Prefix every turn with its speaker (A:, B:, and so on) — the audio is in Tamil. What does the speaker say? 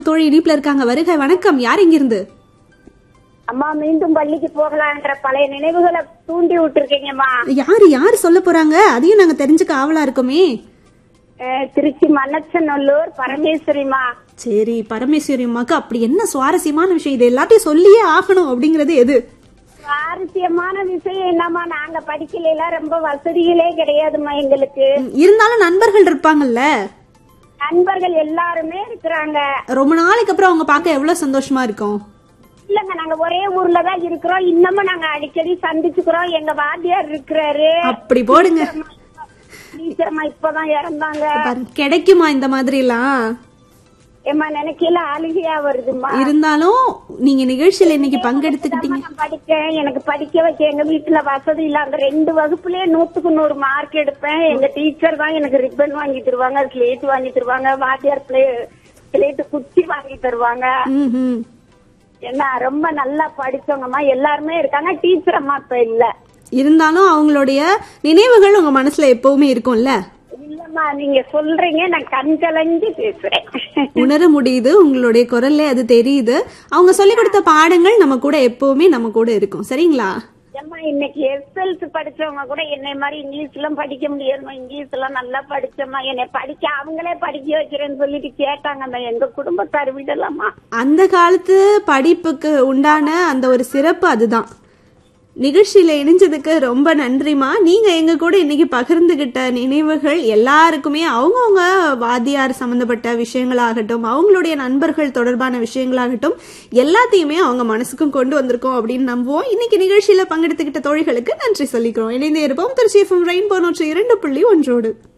A: தோழி இனிப்புல இருக்காங்க வருக வணக்கம் யார் இங்கிருந்து
B: அம்மா மீண்டும் பள்ளிக்கு போகலான்ற பழைய நினைவுகளை தூண்டி விட்டுருக்கீங்கம்மா
A: யாரு யாரு சொல்ல போறாங்க அதையும் நாங்க தெரிஞ்சுக்க ஆவலா இருக்கோமே
B: அஹ், திருச்சி மன்னச்சநல்லூர் பரமேஸ்வரிமா
A: சரி பரமேஸ்வரி அம்மாக்கு அப்படி என்ன சுவாரஸ்யமான விஷயம் இது எல்லாத்தையும் சொல்லியே ஆகணும் அப்படிங்கறது எது
B: சுவாரஸ்யமான விஷயம் என்னம்மா நாங்க படிக்கல ரொம்ப வசதிகளே கிடையாதும்மா எங்களுக்கு
A: ம், இருந்தாலும் நண்பர்கள் இருப்பாங்கல்ல
B: நண்பர்கள் எல்லாருமே இருக்கிறாங்க
A: ரொம்ப நாளைக்கு அப்புறம் அவங்க பார்க்க எவ்வளவு சந்தோஷமா இருக்கும்
B: இல்லங்க நாங்க ஒரே ஊர்ல தான் இருக்கிறோம் இன்னமும் நாங்க அடிக்கடி சந்திச்சுக்கிறோம் எங்க வாத்தியார் இருக்கிறாரு
A: அப்படி போடுங்க
B: டீச்சர்மா இப்பதான் இறந்தாங்க
A: பாருங்க, கிடைக்குமா இந்த மாதிரி எல்லாம்
B: ஏம்மா நினைக்கல அழுகையா வருதும்மா
A: இருந்தாலும் நீங்க நிகழ்ச்சியில இன்னைக்கு பங்கெடுத்துக்கிட்டீங்க
B: நான் படிக்கேன் எனக்கு படிக்க வைக்க எங்க வீட்டுல வசதி இல்ல அந்த ரெண்டு வகுப்புலயே நூத்துக்கு நூறு மார்க் எடுப்பேன் எங்க டீச்சர் தான் எனக்கு ரிப்பன் வாங்கி தருவாங்க ஸ்லேட் வாங்கி தருவாங்க வாத்தியார் பிளே ஸ்லேட் குச்சி வாங்கி தருவாங்க
A: ம், ம்.
B: என்ன ரொம்ப நல்லா படிச்சவங்கம்மா எல்லாருமே இருக்காங்க டீச்சர் அம்மா இப்ப இல்ல
A: இருந்தாலும் அவங்களுடைய நினைவுகள் உங்க மனசுல எப்பவுமே இருக்கும்ல
B: இல்லம்மா நீங்க சொல்றீங்க நான் கண் கலங்கி பேசுறேன்
A: உணர முடியுது உங்களுடைய குரல்ல அது தெரியுது அவங்க சொல்லி கொடுத்த பாடங்கள் நம்ம கூட எப்பவுமே நம்ம கூட இருக்கும் சரிங்களா
B: ஏம்மா இன்னைக்கு எஸ்எல்சி படிச்சவங்க கூட என்னை மாதிரி இங்கிலீஷ் எல்லாம் படிக்க முடியாதுமா இங்கிலீஷ் எல்லாம் நல்லா படிச்சம்மா என்னை படிக்க அவங்களே படிக்க வைக்கிறேன்னு சொல்லிட்டு கேட்டாங்கம்மா எங்க குடும்பத்தார் விடலாமா
A: அந்த காலத்து படிப்புக்கு உண்டான அந்த ஒரு சிறப்பு அதுதான் நிகழ்ச்சியில இணைஞ்சதுக்கு ரொம்ப நன்றிமா நீங்க எங்க கூட இன்னைக்கு பகிர்ந்துகிட்ட நினைவுகள் எல்லாருக்குமே அவங்கவுங்க வாத்தியார் சம்பந்தப்பட்ட விஷயங்களாகட்டும் அவங்களுடைய நண்பர்கள் தொடர்பான விஷயங்களாகட்டும் எல்லாத்தையுமே அவங்க மனசுக்கும் கொண்டு வந்திருக்கோம் அப்படின்னு நம்புவோம் இன்னைக்கு நிகழ்ச்சியில பங்கெடுத்துக்கிட்ட தோழிகளுக்கு நன்றி சொல்லிக்கிறோம் இணைந்தே இருப்போம் திருச்சி எஃப்எம் ரெயின்போ நூற்றி இரண்டு புள்ளி ஒன்றோடு